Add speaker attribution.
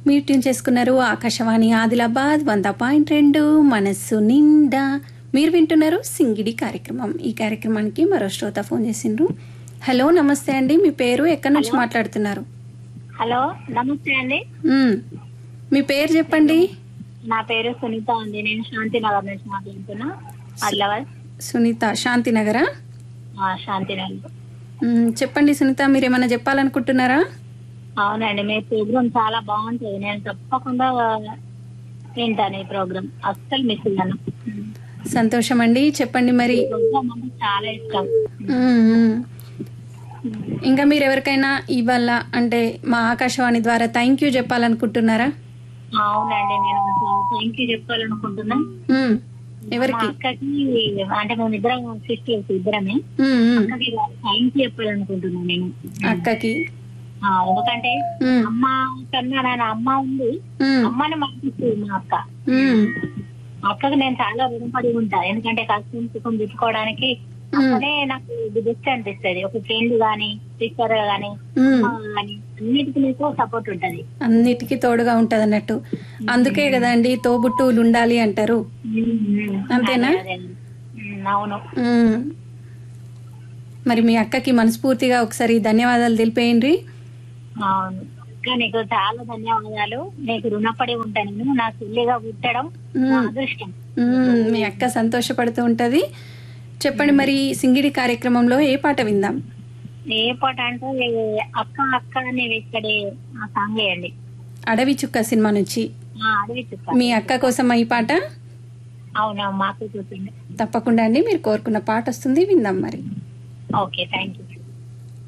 Speaker 1: మీరు ట్యూన్ చేసుకున్నారు ఆకాశవాణి ఆదిలాబాద్ వంద పాయింట్ రెండు మనస్సు నిండా మీరు వింటున్నారు సింగిడి కార్యక్రమం ఈ కార్యక్రమానికి మరో శ్రోత ఫోన్ చేసిండ్రు హలో నమస్తే అండి మీ పేరు ఎక్కడి నుంచి మాట్లాడుతున్నారు
Speaker 2: హలో నమస్తే అండి
Speaker 1: మ్మ్. మీ పేరు చెప్పండి
Speaker 2: నా పేరు సునీత అండి నేను శాంతినగర్ నుంచి మాట్లాడుతున్నా ఆదిలాబాద్
Speaker 1: సునీత శాంతినగరా
Speaker 2: ఆ, శాంతినగర్
Speaker 1: మ్మ్. చెప్పండి సునీత మీరు ఏమైనా చెప్పాలనుకుంటున్నారా
Speaker 2: అవునండి మీ ప్రోగ్రామ్ చాలా బాగుంటుంది నేను తప్పకుండా వింటాను ఈ ప్రోగ్రామ్ అస్సలు మిస్ అయ్యాను
Speaker 1: సంతోషం అండి చెప్పండి మరి
Speaker 2: ప్రోగ్రామ్ అంటే చాలా ఇష్టం
Speaker 1: మ్మ్, మ్మ్. ఇంకా మీరు ఎవరికైనా ఇవాళ అంటే మా ఆకాశవాణి ద్వారా థ్యాంక్ యూ చెప్పాలనుకుంటున్నారా
Speaker 2: అవునండి నేను థ్యాంక్ యూ చెప్పాలనుకుంటున్నా
Speaker 1: మ్మ్.
Speaker 2: మా
Speaker 1: ఎవరికి
Speaker 2: అక్కకి అంటే మేము ఇద్దరం సిస్టర్స్ ఇద్దరమే
Speaker 1: మ్మ్, మ్మ్.
Speaker 2: అక్కకి థ్యాంక్ యూ చెప్పాలనుకుంటున్నాను నేను
Speaker 1: అక్కకి
Speaker 2: ఆ, ఎందుకంటే
Speaker 1: మ్మ్,
Speaker 2: అమ్మ కన్నా నాన్న అమ్మ ఉంది
Speaker 1: మ్మ్,
Speaker 2: అమ్మని మర్చిస్తుంది మా అక్క
Speaker 1: మ్మ్.
Speaker 2: అక్కకి నేను చాలా రుణపడి ఉంటా ఎందుకంటే కష్టం సుఖం తెచ్చుకోవడానికి అక్కనే నాకు ఇది బెస్ట్ అనిపిస్తుంది ఒక ఫ్రెండ్ గాని సిస్టర్ గాని
Speaker 1: మ్మ్.
Speaker 2: అమ్మ గాని అన్నిటికీ నీకు సపోర్ట్ ఉంటది
Speaker 1: అన్నిటికీ తోడుగా ఉంటది అన్నట్టు అందుకే కదండి తోబుట్టువులు ఉండాలి అంటారు అంతేనా?
Speaker 2: అదే, అదే. ఉమ్, అవును
Speaker 1: మ్మ్. మరి మీ అక్కకి మనస్ఫూర్తిగా ఒకసారి ధన్యవాదాలు తెలిపేయండి
Speaker 2: అవును ఇంకా నీకు చాలా ధన్యవాదాలు నీకు రుణపడి ఉంటాను నేను నా చెల్లిగా పుట్టడం నా
Speaker 1: మ్మ్.
Speaker 2: అదృష్టం
Speaker 1: మ్మ్. మీ అక్క సంతోషపడుతూ ఉంటది చెప్పండి మరి సింగిడి కార్యక్రమంలో ఏ పాట విందాం
Speaker 2: ఏ పాట అంటే అక్క అక్క అనే ఇక్కడే ఆ సాంగ్ వేయండి
Speaker 1: అడవి చుక్క సినిమా నుంచి
Speaker 2: ఆ, అడవి చుక్క
Speaker 1: మీ అక్క కోసం ఈ పాట
Speaker 2: అవునా మాకు చూపింది
Speaker 1: తప్పకుండా అండి మీరు కోరుకున్న పాట వస్తుంది విందాం మరి
Speaker 2: ఓకే థ్యాంక్ యూ